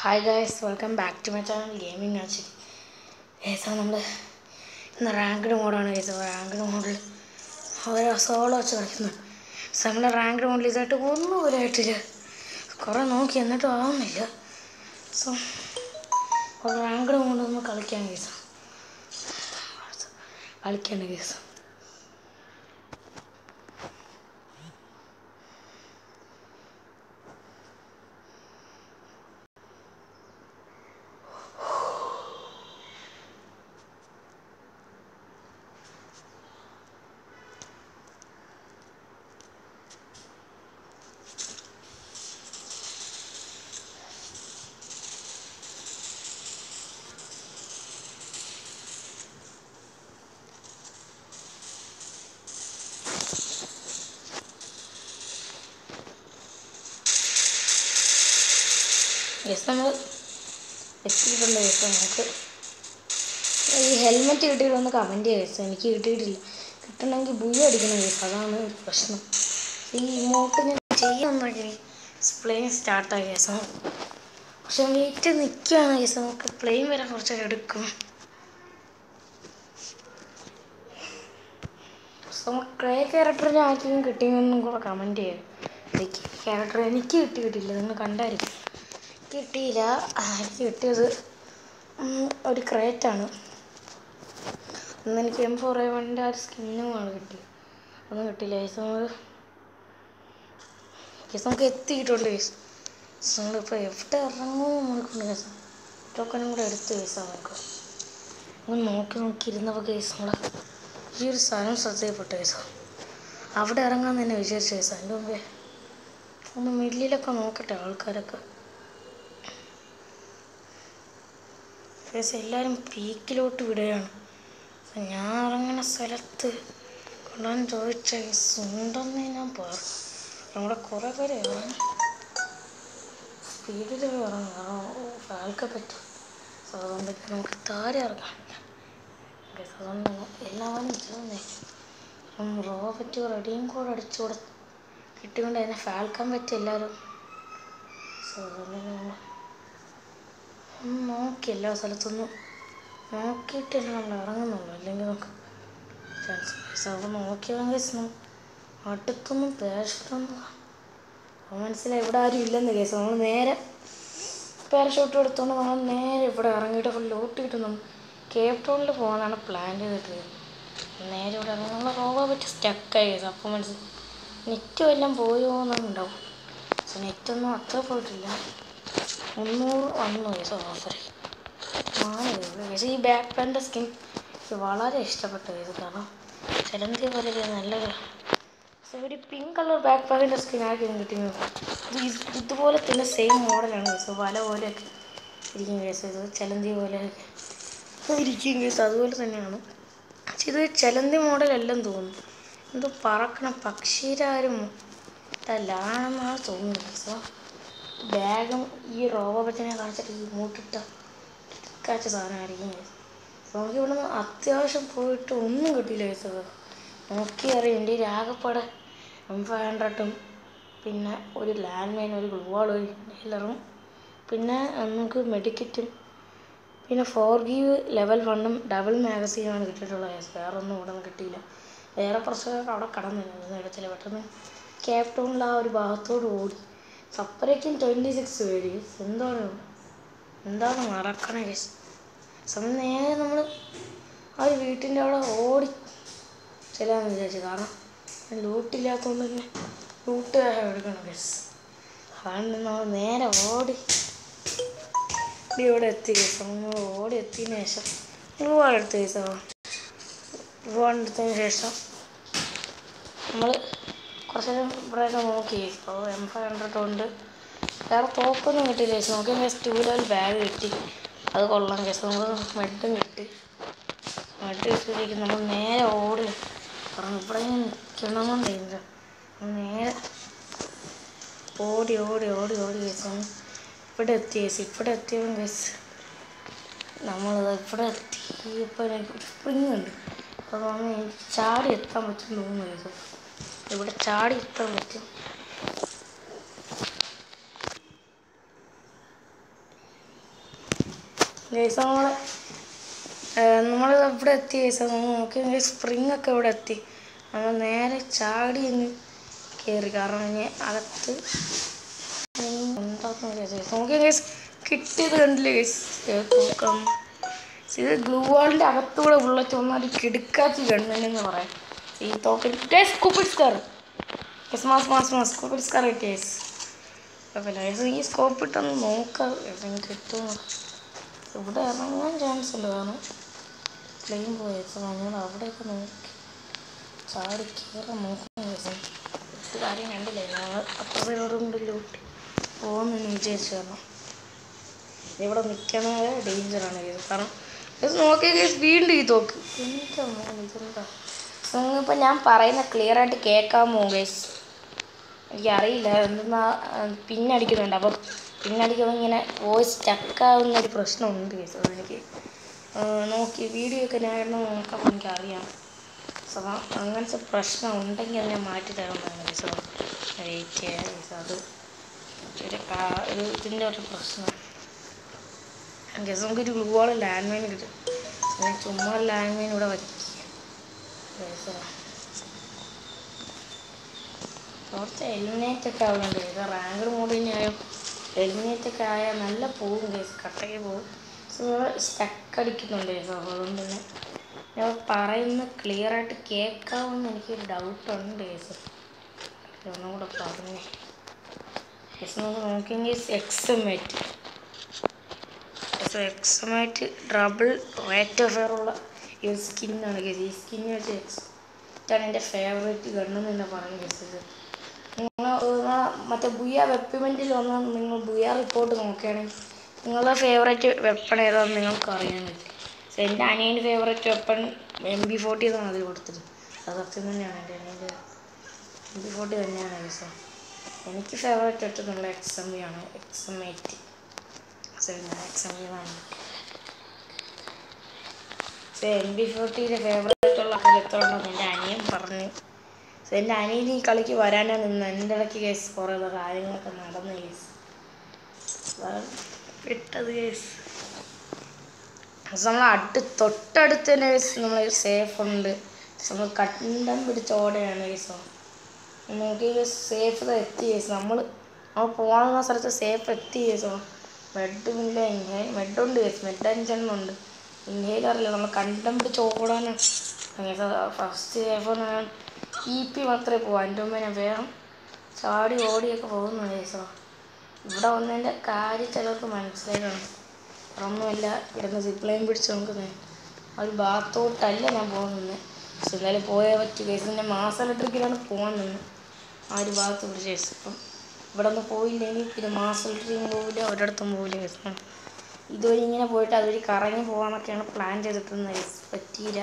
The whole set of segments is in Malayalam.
Hi guys welcome back to my channel gaming ആച്ച് ഏസാ നമ്മൾ ഇന്ന് റാങ്ക്ഡ് മോഡാണ് കേസ് റാങ്ക്ഡ് മോഡിൽ അവർ സോളോ വെച്ച് കളിക്കുന്നു സോ നമ്മൾ റാങ്ക്ഡ് മോഡിൽ ഇതായിട്ട് ഒന്നും ഒരായിട്ടില്ല കുറേ നോക്കി എന്നിട്ടും ആവുന്നില്ല സോ റാങ്ക്ഡ് മോഡ് ഒന്ന് കളിക്കാൻ കേസ് കളിക്കാണ് കേസ് യെസ് നമ്മൾ എത്തിയിട്ടുണ്ട് യെസ് നമുക്ക് ഈ ഹെൽമെറ്റ് കിട്ടിയിട്ട് ഒന്ന് കമൻറ്റ് ചെയ്യുക യെസ് എനിക്ക് കിട്ടിയിട്ടില്ല കിട്ടണമെങ്കിൽ ബുയ അടിക്കണം യെസ് അതാണ് ഒരു പ്രശ്നം ഈ ഇമോട്ട് ഞാൻ ചെയ്യുന്നുണ്ടെങ്കിൽ പ്ലെയിൻ സ്റ്റാർട്ടായി യെസ് പക്ഷെ വെയിറ്റ് നിൽക്കുകയാണ് യെസ് നമുക്ക് പ്ലെയിൻ വരെ കുറച്ച് എടുക്കും നമുക്ക് ക്രേ ക്യാരക്ടറിന് ആർക്കെങ്കിലും കിട്ടിയെന്നും കൂടെ കമൻറ്റ് ചെയ്യുക ക്യാരക്ടർ എനിക്ക് കിട്ടി കിട്ടിയില്ല നിങ്ങൾ കണ്ടായിരിക്കും കിട്ടിയില്ല എനിക്ക് കിട്ടിയത് ഉം, ഒരു ക്രേറ്റാണ് അന്ന് എനിക്ക് എം ഫോർ ഐ വണ്ണിൻ്റെ ആ ഒരു സ്കിന്നുമാണ് കിട്ടിയത് ഒന്നും കിട്ടിയില്ല കേസ് നമ്മൾ കേസ് നമുക്ക് എത്തിയിട്ടുണ്ട് കേസ് നമ്മളിപ്പോൾ എവിടെ ഇറങ്ങുമോ നമ്മൾക്കുണ്ട് കേസ് ടോക്കനും കൂടെ എടുത്ത് കേസാണ് നമുക്ക് ഒന്ന് നോക്കി നോക്കി ഇരുന്നപ്പോൾ കേസ് നമ്മൾ ഈ ഒരു സ്ഥലം ശ്രദ്ധയിൽപ്പെട്ട കേസ് അവിടെ ഇറങ്ങാൻ തന്നെ വിചാരിച്ച കേസ് അതിൻ്റെ മുമ്പേ ഒന്ന് മില്ലിലൊക്കെ നോക്കട്ടെ ആൾക്കാരൊക്കെ കേസ് എല്ലാവരും പീക്കിലോട്ട് വിടുകയാണ് അപ്പൊ ഞാൻ ഇറങ്ങുന്ന സ്ഥലത്ത് കൊണ്ടുവന്ന് ചോദിച്ച കേസ് ഉണ്ടെന്ന് ഞാൻ പറഞ്ഞു നമ്മുടെ കുറേ പേര് ഇറങ്ങി സ്പീഡിൽ ഇറങ്ങും കാരണം ആൾക്കെ പറ്റും സോ അതുകൊണ്ട് നമുക്ക് താരെ ഇറങ്ങാം കേസ് അതുകൊണ്ട് എല്ലാവരും ചെയ്യുന്നേ റോബറ്റ് റെഡിയും കൂടെ അടിച്ചു കൊടുത്ത് കിട്ടിക്കൊണ്ട് അതിനെ ഫാൽക്കാൻ പറ്റും എല്ലാവരും സോ അതുകൊണ്ട് നമ്മൾ ഒന്ന് നോക്കി എല്ലാ സ്ഥലത്തൊന്നും നോക്കിയിട്ടല്ലേ നമ്മൾ ഇറങ്ങുന്നുള്ളൂ അല്ലെങ്കിൽ നമുക്ക് ചാൻസ് പൈസ അപ്പോൾ നോക്കിയാൽ അടുത്തൊന്നും പാരഷൂട്ടൊന്നും അപ്പോൾ മനസ്സിലായി ഇവിടെ ആരും ഇല്ലെന്ന് കേസ് നമ്മൾ നേരെ പാരഷൂട്ട് എടുത്തുകൊണ്ട് നമ്മൾ നേരെ ഇവിടെ ഇറങ്ങിയിട്ട് ഫുൾ ലോട്ട് കിട്ടും നമ്മൾ കേപ്പ് ടൗണിൽ പോകാനാണ് പ്ലാൻ ചെയ്തിട്ട് നേരെ ഇവിടെ ഇറങ്ങി നമ്മൾ റോബ പറ്റി സ്റ്റക്കായി കേസ് അപ്പോൾ മനസ്സിലായി നെറ്റ് വല്ലതും പോയോ എന്നുണ്ടാവും സോ നെറ്റൊന്നും അത്ര പോയിട്ടില്ല മുന്നൂറ് വന്നു കേസ് ഓഫർ പക്ഷേ ഈ ബാക്ക് പാൻ്റെ സ്കിൻ എനിക്ക് വളരെ ഇഷ്ടപ്പെട്ടു ഇത് കാരണം ചിലന്തി പോലെ ഒരു നല്ലൊരു പക്ഷേ ഒരു പിങ്ക് കളർ ബാക്ക് പാക്കിൻ്റെ സ്കിൻ ആർക്കും കിട്ടുന്നത് ഇത് ഇത് ഇതുപോലെ തന്നെ സെയിം മോഡലാണ് കേസ് വല പോലെയൊക്കെ ഇരിക്കും കേസ് ഇത് ചിലന്തി പോലെ ഇരിക്കും കേസ് അതുപോലെ തന്നെയാണ് പക്ഷെ ഇത് ചിലന്തി മോഡലെല്ലാം തോന്നുന്നു എന്തോ പറക്കണ പക്ഷിരാരും ഇതല്ലാണെന്നാണ് തോന്നുന്നത് സോ ബാഗും ഈ റോബോബറ്റിനെ കാണിച്ചിട്ട് ഈ മൂട്ടിട്ട കാച്ച സാധനമായിരിക്കും guys. അപ്പോൾ നമുക്ക് ഇവിടുന്ന് അത്യാവശ്യം പോയിട്ട് ഒന്നും കിട്ടിയില്ല കേസ് നോക്കി അറിയാം എൻ്റെ ആകെപ്പാടെ എം ഫൈവ് ഹൺഡ്രഡും പിന്നെ ഒരു ലാൻഡ് മൈൻ ഒരു ഗ്ലൂവാൾ ഒരു ഹീലറും പിന്നെ നമുക്ക് മെഡിക്കറ്റും പിന്നെ ഫോർ ഗീവ് ലെവൽ വണ്ണും ഡബിൾ മാഗസീനാണ് കിട്ടിയിട്ടുള്ളത് കേസ് വേറെ ഒന്നും ഇവിടെ നിന്ന് കിട്ടിയില്ല വേറെ പ്രശ്നമൊക്കെ അവിടെ കടന്നില്ല എടുത്തില്ല പെട്ടെന്ന് ക്യാപ് ടൗണിൽ ആ ഒരു ഭാഗത്തോട് ഓടി സപ്പറേക്കും ട്വൻറ്റി സിക്സ് പേര് എന്താണ് എന്താണ് നടക്കണേ കേസ് സമയം നേരെ നമ്മൾ ആ ഒരു വീട്ടിൻ്റെ അവിടെ ഓടി ചെല്ലാന്ന് വിചാരിച്ചു കാരണം ലൂട്ടില്ലാത്തതുകൊണ്ട് തന്നെ ലൂട്ട് എടുക്കണം കേസ് അതുകൊണ്ട് നമ്മൾ നേരെ ഓടി ഇത് ഇവിടെ എത്തി കേസ് നമ്മൾ ഓടി എത്തിയതിന് ശേഷം ഗ്ലൂ എടുത്ത കേസോ ഗ്ലൂ എടുത്തതിന് ശേഷം നമ്മൾ കുറച്ച് നേരം ഇവിടെയൊക്കെ നോക്കി അപ്പോൾ എം ഫൈവ് ഹൺഡ്രഡ് ഉണ്ട് വേറെ തോക്കൊന്നും കിട്ടിയില്ല ചേച്ചി നോക്കി കേസ് ടൂ ലെവൽ ബാഗ് കിട്ടി അത് കൊള്ളാം കേസ് നമുക്ക് മെഡും കിട്ടി മെഡ് കിട്ടിയിരിക്കും നമ്മൾ നേരെ ഓടി കാരണം ഇവിടെ നിൽക്കണമെന്നുണ്ട് നേരെ ഓടി ഓടി ഓടി ഓടി കേസ് ഇവിടെ എത്തി കേസ് ഇവിടെ എത്തിയപ്പോൾ കേസ് നമ്മൾ ഇവിടെ എത്തിയപ്പോൾ എനിക്ക് സ്പ്രിങ് ഉണ്ട് അപ്പോൾ നമ്മൾ എനിക്ക് ചാടി എത്താൻ പറ്റും തോന്നുന്നു കേസ് ഇവിടെ ചാടി എത്താൻ പറ്റും ഗൈസ് നമ്മളെ നമ്മൾ ഇവിടെ എത്തി ഗൈസ് നമ്മൾ നോക്കി സ്പ്രിങ് ഒക്കെ ഇവിടെ എത്തി നമ്മൾ നേരെ ചാടി ഒന്ന് കയറി കാരണം ഇനി അകത്ത് ഉണ്ടാക്കുന്ന ഗൈസ് നോക്കി ഗൈസ് കിട്ടിയത് കണ്ടില്ലേ ഗൈസ് തൂക്കം ഇത് ഗ്ലൂ വാളിൻ്റെ അകത്തൂടെ ബുള്ളറ്റ് ഒന്നാല് കിടുക്കാച്ചി ഗണ്ണെന്ന് പറയാം ഈ തോക്കൻ guys scoped scar guys mass mass mass scoped scar കിട്ടി ഗൈസ് കുഴപ്പമില്ല ഗൈസ് ഈ സ്കോപ്പ് ഇട്ടൊന്ന് നോക്കാം എവിടെയും കിട്ടുമോ ഇവിടെ ഇറങ്ങാൻ ചാൻസ് ഉണ്ട് കാരണം പ്ലെയിൻ പോയത് നമ്മൾ അവിടെയൊക്കെ നോക്കി ചാടി കയറാൻ നോക്കണം ഗൈസ് ഒരു കാര്യം കണ്ടില്ലേ ഞങ്ങൾ അപ്പുറത്തോടുകൊണ്ട് ലൂട്ടി പോകുമെന്ന് വിചാരിച്ചു കാരണം ഇവിടെ നിൽക്കുന്നത് ഡേഞ്ചറാണ് ഇത് കാരണം ഇത് നോക്കിയ കേസ് വീണ്ടും ഈ തോക്ക് എന്താ മോനെ ഇതെന്താ ഇപ്പം ഞാൻ പറയുന്ന ക്ലിയർ ആയിട്ട് കേൾക്കാമോ ഗൈസ് എനിക്കറിയില്ല എന്തെന്നാ പിന്നടിക്കുന്നുണ്ട് അപ്പം പിന്നടിക്കുമ്പോൾ ഇങ്ങനെ വോയിസ് സ്റ്റക്കാവുന്ന ഒരു പ്രശ്നമുണ്ട് കേസ് അതെനിക്ക് ആ, നോക്കി വീഡിയോ ഒക്കെ ഞാൻ ഇടുന്ന നോക്കാം എനിക്കറിയാം സോ അങ്ങനത്തെ പ്രശ്നം ഉണ്ടെങ്കിൽ അത് ഞാൻ മാറ്റി തരുന്നതാണ് കേസ് വെയിറ്റ് ചെയ്യാം കേസ് അത് ഒരു കാ- ഒരു ഇതിൻ്റെ ഒരു പ്രശ്നം ഗസ് നമുക്കൊരു ഗ്ലൂ വാൾ ലാൻഡ് മൈൻ കിട്ടും ഞാൻ ചുമ്മാ ലാൻഡ് മൈൻ ഇവിടെ വയ്ക്കുക ഗസ് കുറച്ച് എലിമിനേറ്റ് ഒക്കെ ആവുന്നുണ്ട് ഇത് റാങ്കഡ് മോഡ് തന്നെയായോ എലിമിനേറ്റ് ഒക്കെ ആയാൽ നല്ല പോവും കേസ് കട്ടയ്ക്ക് പോവും സ്റ്റക്ക് അടിക്കുന്നുണ്ട് കേസ് അതുകൊണ്ട് തന്നെ ഞാൻ പറയുന്ന ക്ലിയർ ആയിട്ട് കേൾക്കാമെന്ന് എനിക്കൊരു ഡൗട്ട് ഉണ്ട് കേസ് ഒന്നും കൂടെ പറഞ്ഞേ കേസ് നമുക്ക് നോക്കിയെങ്കിൽ എക്സമേറ്റ് എക്സമായിട്ട് ഡബിൾ റേറ്റ് ഓഫ് ഫെയർ ഉള്ള ഈ ഒരു സ്കിന്നാണ് കേസ് ഈ സ്കിന്ന് വെച്ച് എക്സ് ഇതാണ് എൻ്റെ ഫേവറേറ്റ് ഗണ്ണെന്ന് തന്നെ പറഞ്ഞു കേസ് നിങ്ങൾ മറ്റേ ബുയ വെപ്പിമെൻറ്റിൽ വന്ന് നിങ്ങൾ ബുയ റിപ്പോർട്ട് നോക്കുകയാണെങ്കിൽ നിങ്ങളുടെ ഫേവറേറ്റ് വെപ്പൺ ഏതാണെന്ന് നിങ്ങൾക്ക് അറിയാൻ പറ്റും സോ എൻ്റെ അനിയൻ്റെ favourite weapon M B forty എന്നാണ് അതിൽ കൊടുത്തത് അത് സത്യം തന്നെയാണ് എൻ്റെ അനിയൻ്റെ എം ബി ഫോർട്ടി തന്നെയാണ് കേസ് എനിക്ക് ഫേവറേറ്റ് വെച്ചത് നമ്മുടെ എക്സ് എം ബി ആണ് എക്സ് എം എയ്റ്റി എക്സാമിനാണ് എം ബി ഫോർട്ടിയുടെ ഫേവറേറ്റ് ഉള്ള കളി എത്ര ഉണ്ടെന്ന് എൻ്റെ അനിയൻ പറഞ്ഞു സോ എൻ്റെ അനിയൻ ഈ കളിക്ക് വരാനാണ് നിന്ന് എൻ്റെ ഇടയ്ക്ക് കേസ് കുറേ കാര്യങ്ങളൊക്കെ നടന്ന കേസ് വിട്ടത് കേസ് നമ്മൾ അടുത്ത് തൊട്ടടുത്ത് തന്നെ കേസ് നമ്മൾ സേഫ് ഉണ്ട് നമ്മൾ കണ്ടം പിടിച്ച ഓടയാണ് കേസോ നമുക്ക് സേഫ് എത്തി കേസ് നമ്മൾ നമ്മൾ പോകുന്ന സ്ഥലത്ത് സേഫ് എത്തി കേസോ മെഡ് ഇല്ല ഇൻഹേ മെഡുണ്ട് കേസ് മെഡ് അഞ്ചെണ്ണം ഉണ്ട് ഇൻഹേലറില്ല നമ്മൾ കണ്ടം പിടിച്ച് ഓടാനാണ് ഫസ്റ്റ് സേഫ് ഇ പി മാത്രമേ പോകൂ അതിൻ്റെ മുമ്പ് ഞാൻ വേഗം ചാടി ഓടിയൊക്കെ പോകുന്നു കേസോ ഇവിടെ വന്നതിൻ്റെ കാര്യം ചിലർക്ക് മനസ്സിലാക്കണം ഒന്നുമില്ല ഇവിടുന്ന് സിപ്പ് ലൈൻ പിടിച്ച് നോക്കുന്നത് ആ ഒരു ഭാഗത്തോട്ടല്ല ഞാൻ പോകുന്നത് പക്ഷെ എന്തായാലും പോയേ പറ്റൂ കേസ് എൻ്റെ മാസ ഇലക്ട്രിക്കിലാണ് പോകാൻ നിന്ന് ആ ഒരു ഭാഗത്ത് പിടിച്ച് കേസ് ഇപ്പം ഇവിടെ നിന്ന് പോയില്ലെങ്കിൽ പിന്നെ മാസ ഇലക്ട്രിക്കും പോവില്ല ഒരിടത്തും പോവില്ല കേസ് ഇതുവഴി ഇങ്ങനെ പോയിട്ട് അതുവഴി കറങ്ങി പോകാമെന്നൊക്കെയാണ് പ്ലാൻ ചെയ്തിട്ടുള്ളത് കേസ് പറ്റിയില്ല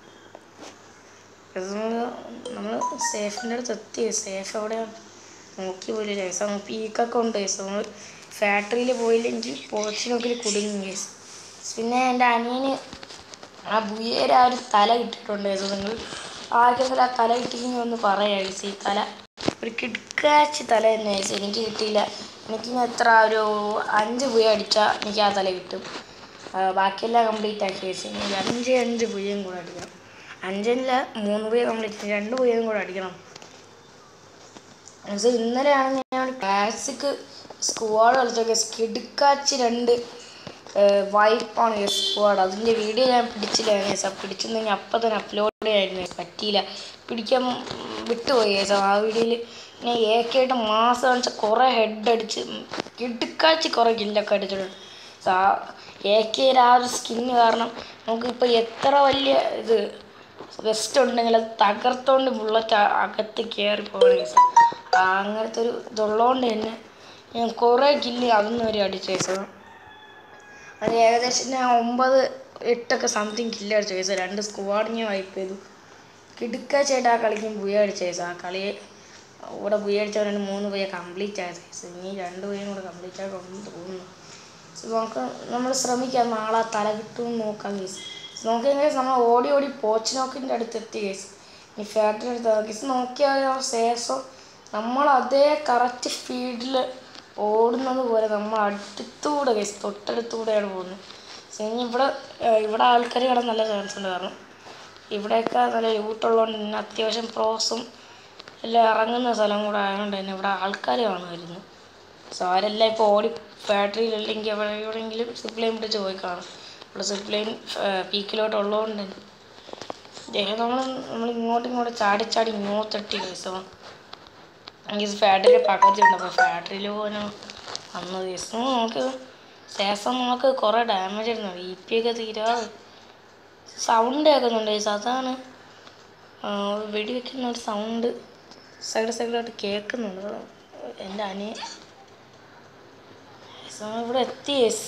നമ്മൾ നമ്മൾ സേഫിൻ്റെ അടുത്ത് എത്തി സേഫ് എവിടെയാണ് നോക്കി പോയില്ല കേസ് പീക്കൊക്കെ ഉണ്ട് കേസ് നമ്മൾ ഫാക്ടറിയിൽ പോയില്ലെങ്കിൽ പോച്ചിനൊക്കെ കുടുങ്ങും കേസ് പിന്നെ എൻ്റെ അനിയന് ആ ബുയേര ആ ഒരു തല ഇട്ടിട്ടുണ്ട് കേസ് നിങ്ങൾ ആർക്കെങ്കിലും ആ തല കിട്ടിയെങ്കിൽ ഒന്ന് പറയാം കേസ് ഈ തല ഒരു കിടക്കാച്ചി തല തന്നെ കേസ് എനിക്ക് കിട്ടിയില്ല എനിക്ക് ഇനി എത്ര ഒരു അഞ്ച് പുയ അടിച്ചാൽ എനിക്ക് ആ തല കിട്ടും ആ, ബാക്കിയെല്ലാം കംപ്ലീറ്റ് ആക്കി കേസ് ഇനി അഞ്ച് അഞ്ച് പുയ്യം കൂടെ അടിക്കണം അഞ്ചല്ല മൂന്ന് പുയ കംപ്ലീറ്റ് രണ്ട് പുയ്യം കൂടെ അടിക്കണം പക്ഷേ ഇന്നലെയാണ് ഞാൻ ക്ലാസിക് സ്ക്വാഡ് കളിച്ചൊക്കെ കിടുക്കാച്ചി രണ്ട് വൈപ്പാണ് ഈ സ്ക്വാഡ് അതിൻ്റെ വീഡിയോ ഞാൻ പിടിച്ചില്ല കേസ് പിടിച്ചിരുന്നെങ്കിൽ അപ്പം തന്നെ അപ്ലോഡ് ചെയ്യായിരുന്നു guys. പറ്റിയില്ല പിടിക്കാൻ വിട്ടുപോയി കേസ് ആ വീഡിയോയിൽ ഞാൻ എ കെ ആയിട്ട് മാസം കാണിച്ച കുറേ ഹെഡ് അടിച്ച് കിടുക്കാച്ചി കുറേ കില്ലൊക്കെ അടിച്ചിട്ടുണ്ട് സോ ആ എ കെയുടെ ആ ഒരു സ്കിന്ന് കാരണം നമുക്കിപ്പോൾ എത്ര വലിയ ഇത് വെസ്റ്റ് ഉണ്ടെങ്കിൽ അത് തകർത്തോണ്ട് ബുള്ളറ്റ് അകത്ത് കയറി പോകണം കേസ് അങ്ങനത്തെ ഒരു ഇതുള്ളതുകൊണ്ട് തന്നെ ഞാൻ കുറേ കില്ല് അന്ന് വരെ അടിച്ചു കേസ് അത് ഏകദേശം ഞാൻ ഒമ്പത് എട്ടൊക്കെ സംതിങ് കില്ല് അടിച്ചു കേസ് രണ്ട് സ്ക്വാഡ് ഞാൻ വൈപ്പ് ചെയ്തു കിടുക്കാച്ചായിട്ട് ആ കളിക്കും പുയ അടിച്ച കേസ് ആ കളി ഇവിടെ പുയ അടിച്ചവരാണ് മൂന്ന് പുയ കംപ്ലീറ്റ് ആയത് കേസ് ഇനി രണ്ട് പുയ്യും കൂടെ കംപ്ലീറ്റ് ആക്കുമെന്ന് തോന്നുന്നു So നമുക്ക് നമ്മൾ ശ്രമിക്കാം നാളെ ആ തല കിട്ടുമെന്ന് നോക്കാം കേസ് നോക്കിയ കേസ് നമ്മൾ ഓടി ഓടി പോച്ച് നോക്കിൻ്റെ അടുത്ത് എത്തി കേസ് ഇനി ഫാക്ടറി അടുത്ത് കേസ് നോക്കിയാൽ ശേഷം നമ്മൾ അതേ കറക്റ്റ് സ്പീഡിൽ ഓടുന്നത് പോലെ നമ്മൾ അടുത്തൂടെ കേസ് തൊട്ടടുത്തൂടെയാണ് പോകുന്നത് ഇനി ഇവിടെ ഏഹ് ഇവിടെ ആൾക്കാർ കിടന്ന് നല്ല ചാൻസ് ഉണ്ട് കാരണം ഇവിടെയൊക്കെ നല്ല ലൂട്ടുള്ളതുകൊണ്ട് തന്നെ അത്യാവശ്യം പ്രോസും എല്ലാം ഇറങ്ങുന്ന സ്ഥലം കൂടെ ആയതുകൊണ്ട് തന്നെ ഇവിടെ ആൾക്കാർ കാണുമായിരുന്നു സോ അവരെല്ലാം ഇപ്പോൾ ഓടി ബാറ്ററിയിലില്ലെങ്കിൽ അവിടെ എവിടെയെങ്കിലും സിപ്പ് ലൈൻ പിടിച്ച് പോയി കാണും ഇവിടെ സിപ്പ് ലൈൻ പീക്കിലോട്ട് ഉള്ളതുകൊണ്ട് തന്നെ ദേഹം നമ്മൾ നമ്മൾ ഇങ്ങോട്ടും ഇങ്ങോട്ട് ചാടി ചാടി ഇങ്ങോട്ടെട്ടി ദിവസം എനിക്ക് ഫാക്ടറിയിൽ പകുതി ഉണ്ട് അപ്പോൾ ഫാക്ടറിയിൽ പോകാനാണ് വന്നത് ദിവസം നമുക്ക് ശേഷം നമുക്ക് കുറേ ഡാമേജ് ആയിരുന്നു ഇ പി ഒക്കെ തീരാതെ സൗണ്ട് കേൾക്കുന്നുണ്ട് guys. അതാണ് ആ, വെടിവെക്കുന്ന ഒരു സൗണ്ട് സൈഡ് സൈഡിലായിട്ട് കേൾക്കുന്നുണ്ട് അത് എൻ്റെ അനിയ ഇവിടെ എത്തി യെസ്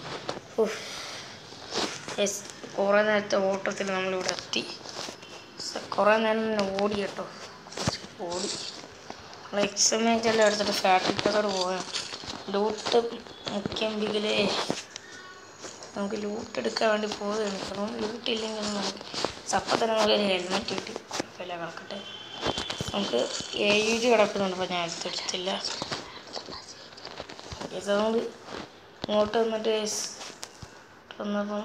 യെസ് കുറേ നേരത്തെ ഓട്ടത്തിൽ നമ്മളിവിടെ എത്തി സ- കുറേ നേരം തന്നെ ഓടി കേട്ടോ കുറച്ച് ഓടി നമ്മൾ എക്സാമേജ് എല്ലാം എടുത്തിട്ട് ഫാക്ടറിക്കകത്തോട് പോകാം ലൂട്ട് മുഖ്യം ബിഗിലേ നമുക്ക് ലൂട്ട് എടുക്കാൻ വേണ്ടി പോവുകയാണ് കാരണം ലൂട്ട് ഇല്ലെങ്കിൽ നമുക്ക് അപ്പം തന്നെ നമുക്ക് ഒരു ഹെൽമെറ്റ് കിട്ടി കുഴപ്പമില്ല കിടക്കട്ടെ നമുക്ക് എ യു ജി കിടക്കുന്നുണ്ട് അപ്പോൾ ഞാൻ എടുത്തെടുത്തില്ല ഇത് നമുക്ക് ഇങ്ങോട്ട് വന്നിട്ട് guys വന്നപ്പം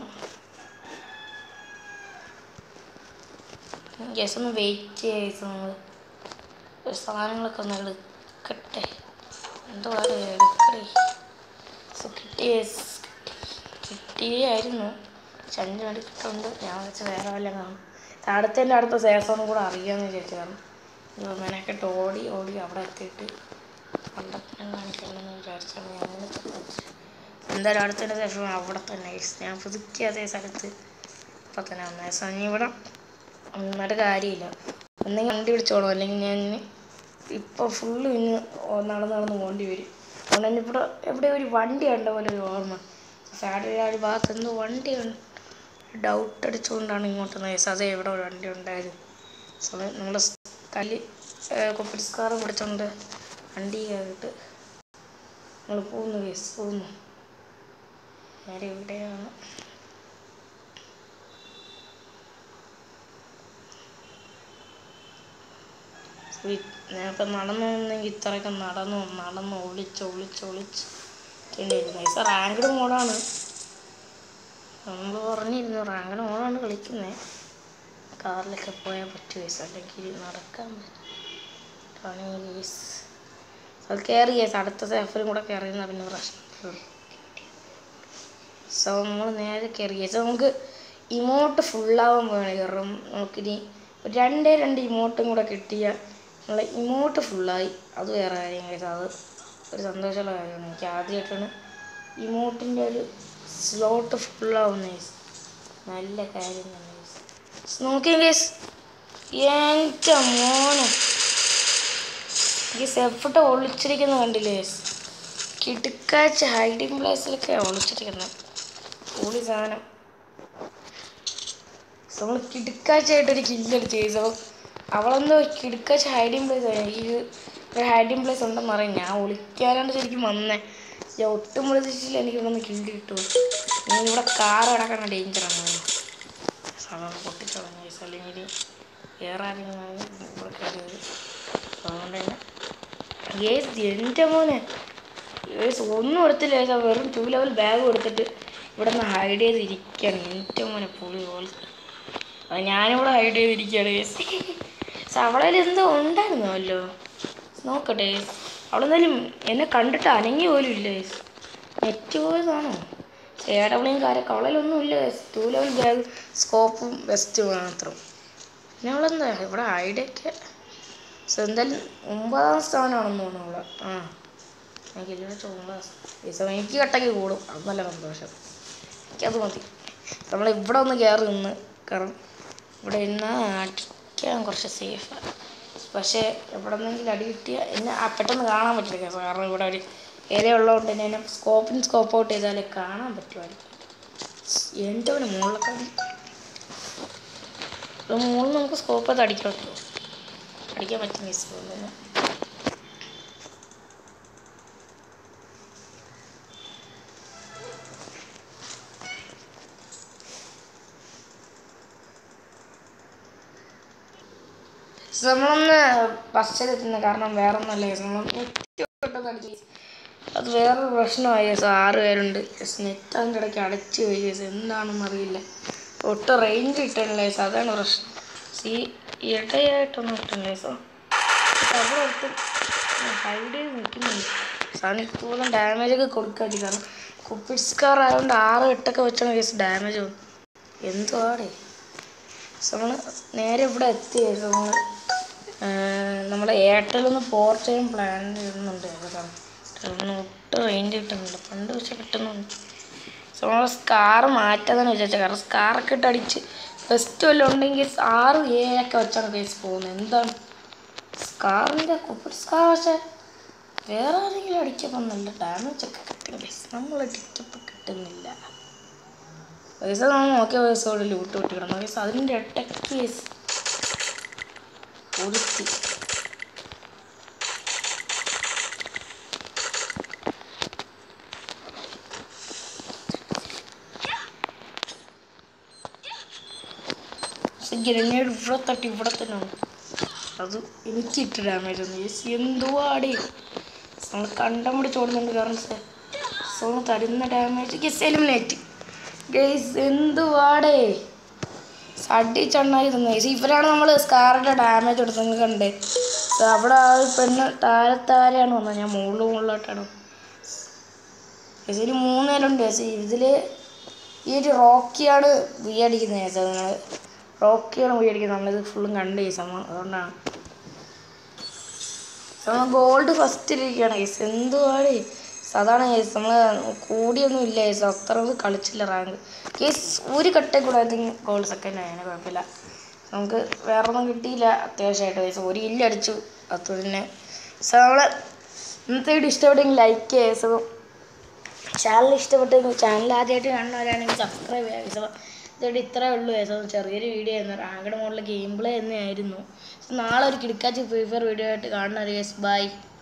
ഗസ് ഒന്ന് വെയിറ്റ് ചെയ്ത് നമ്മൾ സാധനങ്ങളൊക്കെ ഒന്ന് എടുക്കട്ടെ എന്തോ എടുക്കടേ സോ കിട്ടിയ കിട്ടിയായിരുന്നു ചഞ്ചം എടുത്തിട്ടുണ്ട് ഞാൻ വെച്ച് വേറെ വല്ലതും കാണും അടുത്തതിൻ്റെ അടുത്ത സേസോണും കൂടെ അറിയാമെന്ന് വിചാരിച്ചു കാരണം ഇപ്പോൾ മെനക്കെട്ട് ഓടി ഓടി അവിടെ എത്തിയിട്ട് കണ്ടത്തിനും കാണിക്കണമെന്ന് വിചാരിച്ചാണ് ഞാൻ അങ്ങനെ ചോദിച്ചത് എന്തായാലും അടുത്തതിൻ്റെ ശേഷം അവിടെ തന്നെ ഞാൻ പുതുക്കിയ അതേ സ്ഥലത്ത് ഇപ്പം തന്നെ വന്നത് സോ ഇനി ഇവിടെ എന്നിട്ട് കാര്യമില്ല ഒന്നെങ്കിൽ വണ്ടി വിളിച്ചോളൂ അല്ലെങ്കിൽ ഞാൻ ഇപ്പോൾ ഫുള്ള് ഇന്ന് നടന്ന് നടന്ന് പോകേണ്ടി വരും അതുകൊണ്ട് തന്നെ ഇവിടെ എവിടെ ഒരു വണ്ടി കണ്ട പോലെ ഒരു ഓർമ്മ ഫാക്ടറി ആ ഒരു ഭാഗത്ത് എന്തോ വണ്ടി ഡൗട്ട് അടിച്ചുകൊണ്ടാണ് ഇങ്ങോട്ട് നയിച്ചത് അതേ ഇവിടെ ഒരു വണ്ടി ഉണ്ടായിരുന്നു സോ നമ്മൾ കല്ല് കൊപ്പിസ്കാറും പിടിച്ചോണ്ട് വണ്ടി കയറിയിട്ട് നമ്മൾ പോകുന്നു കേസ് പോകുന്നു നേരെ ഇവിടെയാണ് നേരത്തെ നടന്നു വന്നെങ്കിൽ ഇത്രയൊക്കെ നടന്നു നടന്ന് ഒളിച്ച് ഒളിച്ച് ഒളിച്ച് ചെയ്യേണ്ടിയിരുന്നു പൈസ റാങ്ക്ഡ് മോഡാണ് നമ്മൾ പറഞ്ഞിരുന്നു റാങ്ക്ഡ് മോഡാണ് കളിക്കുന്നത് കാറിലൊക്കെ പോയാൽ പറ്റും കേസ് അല്ലെങ്കിൽ നടക്കാൻ പറ്റും കേസ് അത് കയറി കേസ് അടുത്ത സേഫറും കൂടെ കയറിയെന്നാൽ പിന്നെ പ്രശ്നം സോ നമ്മൾ നേരെ കയറി കേസ് നമുക്ക് ഇമോട്ട് ഫുള്ളാവാൻ പോവാണ് കാരണം നമുക്കിനി ഒരു രണ്ടേ രണ്ട് ഇമോട്ടും കൂടെ കിട്ടിയാൽ നമ്മളെ ഇമോട്ട് ഫുള്ളായി അത് വേറെ കാര്യം കേട്ടോ അത് ഒരു സന്തോഷമുള്ള കാര്യമാണ് എനിക്ക് ആദ്യമായിട്ടാണ് ഇമോട്ടിൻ്റെ ഒരു സ്ലോട്ട് ഫുള്ളാവുന്ന കേസ് നല്ല കാര്യം തന്നെ കേസ് നോക്കിയ കേസ് എൻ്റെ മോനെ ഈ സെഫിട്ട് ഒളിച്ചിരിക്കുന്ന കണ്ടില്ലേ കേസ് കിടുക്കാച്ച ഹൈഡിങ് പ്ലേസിലൊക്കെ ഒളിച്ചിരിക്കുന്നത് പൊളി സാധനം നമ്മൾ കിടുക്കാച്ചായിട്ടൊരു കില്ലടിച്ച് കേസ് അപ്പോൾ അവളെന്തോ കിടുക്കാച്ച ഹൈഡിങ് പ്ലേസ് ഈ ഒരു ഹൈഡിങ് പ്ലേസ് ഉണ്ടെന്ന് പറയും ഞാൻ ഒളിക്കാനാണ് ശരിക്കും വന്നേ ഞാൻ ഒട്ടും പ്രതീക്ഷിച്ചില്ല എനിക്ക് ഇവിടെ നിന്ന് കില്ല് കിട്ടുമോ നീ ഇവിടെ കാർ കിടക്കണ ഡേഞ്ചറാണ് സാധാരണ പൊട്ടിച്ചളഞ്ഞ കേസ് അല്ലെങ്കിൽ വേറെ ആരെങ്കിലും ഇവിടെ കയറിയത് അതുകൊണ്ട് തന്നെ ഏസ് എൻ്റെ മോനെ ഏസ് ഒന്നും എടുത്തില്ല ഏസ് വെറും ടു ലെവൽ ബാഗ് കൊടുത്തിട്ട് ഇവിടെ നിന്ന് ഹൈഡ് ചെയ്തിരിക്കുകയാണ് എൻ്റെ മോനെ പുളി പോലെ അത് ഞാനിവിടെ ഹൈഡ് ചെയ്തിരിക്കുകയാണ് കേസ് പക്ഷെ അവളതിൽ എന്തോ ഉണ്ടായിരുന്നല്ലോ നോക്കട്ടെ അവളെന്തായാലും എന്നെ കണ്ടിട്ട് അനങ്ങി പോലും ഇല്ല കേസ് നെറ്റ് പോയതാണോ ഏടവിളിയും കാര്യമൊക്കെ അവളതിലൊന്നും ഇല്ല കേസ് ടു ലെവൽ ബാഗ് സ്കോപ്പും ബെസ്റ്റ് മാത്രം പിന്നെ അവളെന്താ ഇവിടെ ഹൈഡൊക്കെ സോ എന്തായാലും ഒമ്പതാം സ്ഥാനമാണെന്ന് തോന്നുന്നു അവള് ആ എനിക്ക് ഇരുപത്തി ഒമ്പതാം സ്ഥാനം എനിക്ക് കട്ടയ്ക്ക് കൂടും അത് നല്ല സന്തോഷം എനിക്കത് മതി നമ്മൾ ഇവിടെ ഒന്ന് കയറി നിന്ന് കാരണം ഇവിടെ ഇന്ന് അടിക്കാൻ കുറച്ച് സേഫാണ് പക്ഷേ എവിടെ നിന്നെങ്കിലും അടി കിട്ടിയാൽ എന്നെ ആ പെട്ടെന്ന് കാണാൻ പറ്റില്ല കാരണം ഇവിടെ ഒരു ഏരിയ ഉള്ളതുകൊണ്ട് തന്നെ എന്നെ സ്കോപ്പിന് സ്കോപ്പ് ഔട്ട് ചെയ്താലേ കാണാൻ പറ്റുമായിരിക്കും എൻ്റെ ഒരു മുകളിലൊക്കെ മുകളിൽ നമുക്ക് സ്കോപ്പ് ചെയ്ത് അടിക്കാൻ പറ്റുമോ അടിക്കാൻ പറ്റും മിസ് തന്നെ നമ്മളൊന്ന് ബസ്സിലെത്തുന്ന കാരണം വേറെ ഒന്നല്ല നമ്മളൊന്ന് പെട്ടെന്ന് അടിച്ച് അത് വേറൊരു പ്രശ്നമായി കേസ് ആറ് പേരുണ്ട് കേസ് നെറ്റ് അതിൻ്റെ ഇടയ്ക്ക് അടച്ചു പോയി കേസ് എന്താണെന്ന് അറിയില്ല ഒട്ടും റേഞ്ച് കിട്ടണില്ല കേസ് അതാണ് പ്രശ്നം സീ ഇടയായിട്ടൊന്നും കിട്ടണില്ല കേസോ അവിടെ ഒട്ടും ഹൈഡ് ചെയ്ത് നിൽക്കുന്നുണ്ട് സാധനം ഇപ്പോഴും ഡാമേജ് ഒക്കെ കൊടുക്കാതി കാരണം കുപ്പിസ്കാർ ആയതുകൊണ്ട് ആറ് എട്ടൊക്കെ വെച്ചാണ് കേസ് ഡാമേജ് വന്നു എന്തുവാടേ നമ്മൾ നേരെ ഇവിടെ എത്തി കേസ് നമ്മൾ നമ്മുടെ എയർടെലൊന്ന് പോർട്ട് ചെയ്യാൻ പ്ലാൻ ചെയ്യുന്നുണ്ട് കാരണം ഒന്നും ഒട്ടും റേഞ്ച് കിട്ടുന്നില്ല പണ്ട് വെച്ചാൽ കിട്ടുന്നുണ്ട് നമ്മൾ സ്കാർ മാറ്റാന്നാണ് വിചാരിച്ചത് കാരണം സ്കാറൊക്കെ ഇട്ട് അടിച്ച് ബെസ്റ്റ് വല്ലതും ഉണ്ടെങ്കിൽ ആറ് ഏഴൊക്കെ വെച്ചാണ് കേസ് പോകുന്നത് എന്താണ് സ്കാറിൻ്റെ കുപ്പിഡ് സ്കാർ പക്ഷേ വേറെ ആരെങ്കിലും അടിക്കുമ്പോൾ നല്ല ഡാമേജ് ഒക്കെ കിട്ടും കേസ് നമ്മൾ അടിച്ചപ്പോൾ കിട്ടുന്നില്ല പൈസ നമ്മൾ നോക്കിയ പൈസയോട് ലൂട്ട് വിട്ട് കിടന്നു കേസ് അതിൻ്റെ ഇടയ്ക്ക് കേസ് ഒരുത്തി പക്ഷെ ഗ്രനേഡ് ഇവിടെ തട്ടി ഇവിടെ തന്നെ ഉണ്ട് അത് എനിക്കിട്ട് ഡാമേജ് ഒന്നും യെസ് എന്തുവാടി നമ്മൾ കണ്ടം പിടിച്ച് ഓടുന്നുണ്ട് കാരണം സോണ് തരുന്ന ഡാമേജ് ഗസ് എലിമിനേറ്റ് ഗൈസ് എന്തുവാടേ അടിച്ചണ്ണായി തന്നെ ഗൈസ് ഇവരാണ് നമ്മൾ സ്കാറിൻ്റെ ഡാമേജ് കൊടുത്തത് കണ്ടേ So, അവിടെ ആ ഒരു പെണ്ണ് താഴെ താഴെയാണ് വന്നത് ഞാൻ മുകളിൽ മുകളിലോട്ടാണ് ഗൈസ് ഇതിൽ മൂന്ന് പേരുണ്ട് ഗൈസ് ഇതിൽ ഈ ഒരു റോക്കിയാണ് വി അടിക്കുന്നത് ഗൈസ് നിങ്ങൾ റോക്കിയാണ് വി അടിക്കുന്നത് നമ്മളിത് ഫുള്ളും കണ്ട് ഗൈസ് നമ്മൾ അതുകൊണ്ടാണ് നമ്മൾ ഗോൾഡ് ഫസ്റ്റ് ഇരിക്കുകയാണ് ഗൈസ് എന്തുവാണ് അതാണ് കേസ് നമ്മൾ കൂടിയൊന്നും ഇല്ല കേസ് അത്ര കളിച്ചില്ല റാങ്ക് കേസ് ഒരു കട്ടേ കൂടെ ഗോൾ സെക്കൻഡ് ആയതിന് കുഴപ്പമില്ല നമുക്ക് വേറെ ഒന്നും കിട്ടിയില്ല അത്യാവശ്യമായിട്ട് കേസ് ഒരു ഇല്ല അടിച്ചു അത് തന്നെ സോ നമ്മളെ ഇന്നത്തെ വീഡിയോ ഇഷ്ടപ്പെട്ടെങ്കിൽ ലൈക്ക് ചെയ്യുക സോ ചാനൽ ഇഷ്ടപ്പെട്ടെങ്കിൽ ചാനൽ ആദ്യമായിട്ട് കാണുന്നവരാണെങ്കിൽ സബ്സ്ക്രൈബ് ചെയ്യുക സോ ഇതോടെ ഇത്രേ ഉള്ളൂ സോ ചെറിയൊരു വീഡിയോ ആയിരുന്നു റാങ്കഡ് മോഡൽ ഗെയിം പ്ലേ തന്നെയായിരുന്നു സോ നാളെ ഒരു കിടക്കാച്ചി ഫ്രീ ഫയർ വീഡിയോ ആയിട്ട് കാണുന്നവർ ബൈ